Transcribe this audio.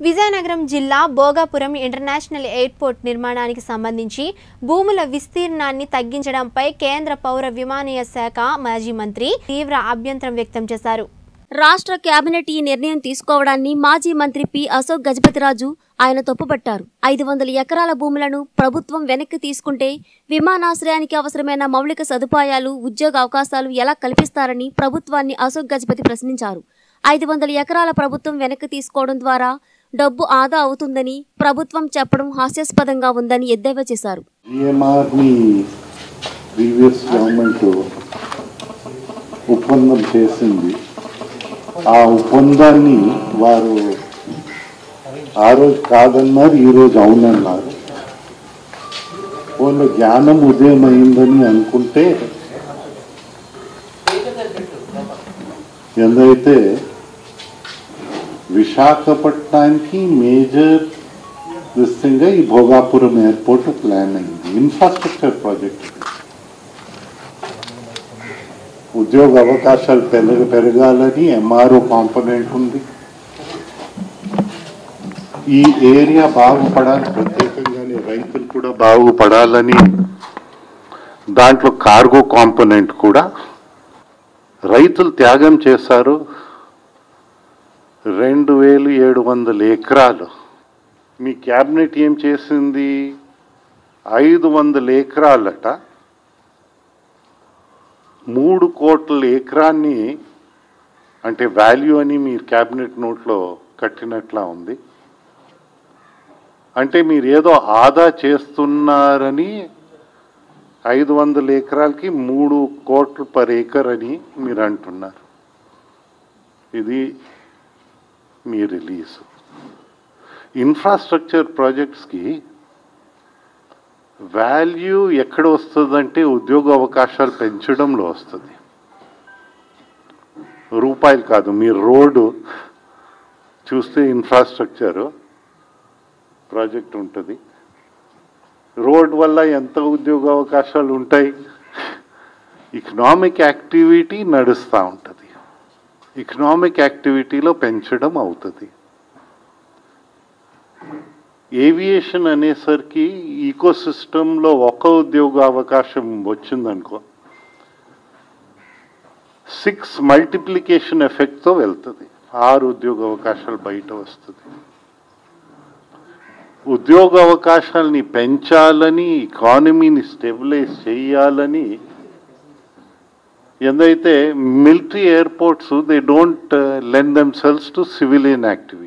విజయనగరం జిల్లా Bhogapuram international airport నిర్మాణానికి సంబంధించి భూముల విస్తీర్ణాన్ని తగ్గించడంపై కేంద్ర పౌర విమానయాన శాఖ మాజీ మంత్రి తీవ్ర అభ్యంతరం వ్యక్తం చేశారు రాష్ట్ర కేబినెట్ ఈ నిర్ణయం తీసుకోవడాన్ని మాజీ మంత్రి పి అశోక్ గజపతిరాజు ఆయన తప్పుపట్టారు ఐదు వందల ఎకరాల భూములను ప్రభుత్వం వెనక్కి తీసుకుంటే విమానాశ్రయానికి అవసరమైన మౌలిక సదుపాయాలు ఉద్యోగ అవకాశాలు ఎలా కల్పిస్తారని ప్రభుత్వాన్ని అశోక్ గజపతి ప్రశ్నించారు ఐదు వందల ఎకరాల ప్రభుత్వం వెనక్కి తీసుకోవడం ద్వారా డబ్బు ఆదా అవుతుందని ప్రభుత్వం చెప్పడం హాస్యాస్పదంగా ఉందని ఎద్దేవా చేశారు జిఎంఆర్ని ప్రీవియస్ గవర్నమెంట్ ఒప్పందం చేసింది ఆ ఒప్పందాన్ని వారు ఆ రోజు కాదన్నారు ఈ రోజు అవునన్నారు వాళ్ళ జ్ఞానం ఉదయం అయిందని అనుకుంటే ఎందైతే విశాఖపట్నానికి మేజర్ దిస్తంగా ఈ భోగాపురం ఎయిర్పోర్ట్ ప్లాన్ అయింది ఇన్ఫ్రాస్ట్రక్చర్ ప్రాజెక్ట్ ఇది. ఉద్యోగ అవకాశాలు పెరగ పెరగాలని ఎంఆర్ఓ కాంపోనెంట్ ఉంది ఈ ఏరియా బాగుపడాలి ప్రత్యేకంగానే రైతులు కూడా బాగుపడాలని దాంట్లో కార్గో కాంపోనెంట్ కూడా రైతులు త్యాగం చేశారు రెండు వేలు ఏడు వందల ఎకరాలు మీ క్యాబినెట్ ఏం చేసింది ఐదు వందల ఎకరాలట మూడు కోట్ల ఎకరాన్ని అంటే వాల్యూ అని మీ క్యాబినెట్ నోట్లో కట్టినట్లా ఉంది అంటే మీరు ఏదో ఆదా చేస్తున్నారని ఐదు వందల ఎకరాలకి మూడు కోట్లు పర్ ఏకర్ అని మీరు అంటున్నారు ఇది మీ రిలీజ్ ఇన్ఫ్రాస్ట్రక్చర్ ప్రాజెక్ట్స్కి వాల్యూ ఎక్కడ వస్తుందంటే ఉద్యోగ అవకాశాలు పెంచడంలో వస్తుంది రూపాయలు కాదు మీ రోడ్డు చూస్తే ఇన్ఫ్రాస్ట్రక్చర్ ప్రాజెక్ట్ ఉంటుంది రోడ్ వల్ల ఎంత ఉద్యోగ అవకాశాలు ఉంటాయి ఇకనామిక్ యాక్టివిటీ నడుస్తూ ఉంటుంది ఇకనామిక్ యాక్టివిటీలో పెంచడం అవుతుంది ఏవియేషన్ అనేసరికి ఈకో సిస్టంలో ఒక ఉద్యోగ అవకాశం వచ్చిందనుకో సిక్స్ మల్టిప్లికేషన్ ఎఫెక్ట్తో వెళ్తుంది ఆరు ఉద్యోగ అవకాశాలు బయట వస్తుంది ఉద్యోగ అవకాశాలని పెంచాలని ఎకానమీని స్టెబిలైజ్ చేయాలని ఎందైతే military airports they don't lend themselves to civilian activity